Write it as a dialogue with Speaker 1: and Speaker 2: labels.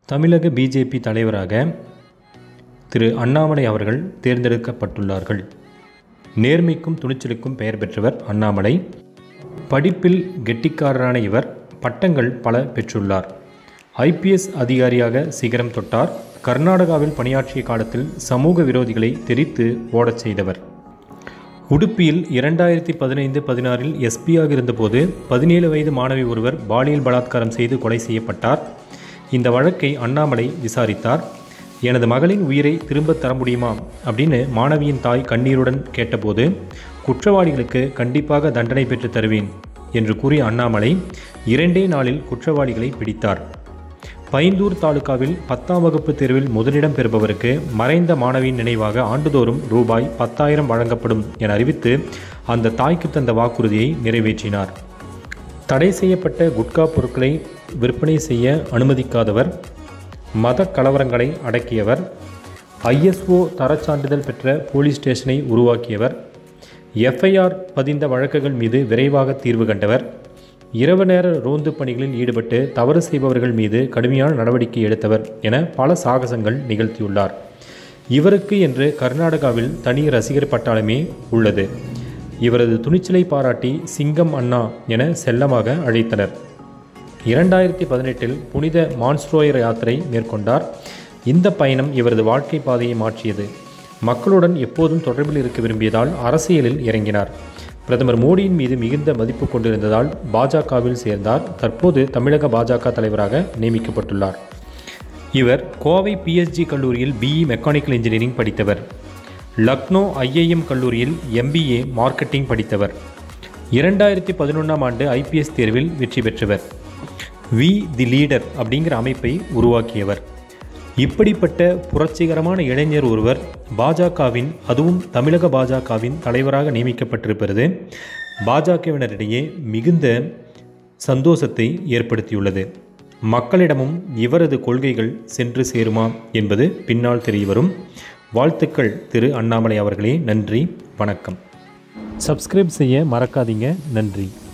Speaker 1: தமிழக பிஜேபி தலைவராக திரு அண்ணாமலை அவர்கள் தேர்ந்தெடுக்கப்பட்டுள்ளார்கள் நேர்மைக்கும் துணிச்சலுக்கும் பெயர் பெற்றவர் அண்ணாமலை படிப்பில் கெட்டிக்காரரான இவர் பட்டங்கள் பல பெற்றுள்ளார் ஐபிஎஸ் அதிகாரியாக சிகரம் தொட்டார் கர்நாடகாவில் பணியாற்றிய காலத்தில் சமூக விரோதிகளை தெரித்து ஓடச் செய்தவர் உடுப்பியில் இரண்டாயிரத்தி பதினைந்து பதினாறில் எஸ்பியாக இருந்தபோது பதினேழு வயது மாணவி ஒருவர் பாலியல் பலாத்காரம் செய்து கொலை செய்யப்பட்டார் இந்த வழக்கை அண்ணாமலை விசாரித்தார் எனது மகளின் உயிரை திரும்பத் தர முடியுமா அப்படின்னு மாணவியின் தாய் கண்ணீருடன் கேட்டபோது குற்றவாளிகளுக்கு கண்டிப்பாக தண்டனை பெற்று தருவேன் என்று கூறிய அண்ணாமலை இரண்டே நாளில் குற்றவாளிகளை பிடித்தார் பைந்தூர் தாலுகாவில் பத்தாம் வகுப்பு தேர்வில் முதலிடம் பெறுபவருக்கு மறைந்த மாணவியின் நினைவாக ஆண்டுதோறும் ரூபாய் பத்தாயிரம் வழங்கப்படும் என அறிவித்து அந்த தாய்க்கு தந்த வாக்குறுதியை நிறைவேற்றினார் தடை செய்யப்பட்ட குட்கா பொருட்களை விற்பனை செய்ய அனுமதிக்காதவர் மத கலவரங்களை அடக்கியவர் ஐஎஸ்ஓ தரச்சான்றிதழ் பெற்ற போலீஸ் ஸ்டேஷனை உருவாக்கியவர் எஃப்ஐஆர் பதிந்த வழக்குகள் மீது விரைவாக தீர்வு கண்டவர் இரவு நேர ரோந்து பணிகளில் ஈடுபட்டு தவறு செய்பவர்கள் மீது கடுமையான நடவடிக்கை எடுத்தவர் என பல சாகசங்கள் நிகழ்த்தியுள்ளார் இவருக்கு என்று கர்நாடகாவில் தனி ரசிகர் பட்டாளமே உள்ளது இவரது துணிச்சலை பாராட்டி சிங்கம் அண்ணா என செல்லமாக அழைத்தனர் இரண்டாயிரத்தி பதினெட்டில் புனித மான்ஸ்ட்ரோயர் யாத்திரை மேற்கொண்டார் இந்த பயணம் இவரது வாழ்க்கை பாதையை மாற்றியது மக்களுடன் எப்போதும் தொடர்பில் இருக்க விரும்பியதால் அரசியலில் இறங்கினார் பிரதமர் மோடியின் மீது மிகுந்த மதிப்பு கொண்டிருந்ததால் பாஜகவில் சேர்ந்தார் தற்போது தமிழக பாஜக தலைவராக நியமிக்கப்பட்டுள்ளார் இவர் கோவை பிஎஸ்ஜி கல்லூரியில் பிஇ மெக்கானிக்கல் இன்ஜினியரிங் படித்தவர் லக்னோ ஐஐஎம் கல்லூரியில் எம்பிஏ மார்க்கெட்டிங் படித்தவர் இரண்டாயிரத்தி பதினொன்றாம் ஆண்டு ஐபிஎஸ் தேர்வில் வெற்றி பெற்றவர் வி தி லீடர் அப்படிங்கிற அமைப்பை உருவாக்கியவர் இப்படிப்பட்ட புரட்சிகரமான இளைஞர் ஒருவர் பாஜகவின் அதுவும் தமிழக பாஜகவின் தலைவராக நியமிக்கப்பட்டிருப்பது பாஜகவினரிடையே மிகுந்த சந்தோஷத்தை ஏற்படுத்தியுள்ளது மக்களிடமும் இவரது கொள்கைகள் சென்று சேருமா என்பது பின்னால் தெரியவரும் வாழ்த்துக்கள் திரு அண்ணாமலை அவர்களே நன்றி வணக்கம் சப்ஸ்கிரைப் செய்ய மறக்காதீங்க நன்றி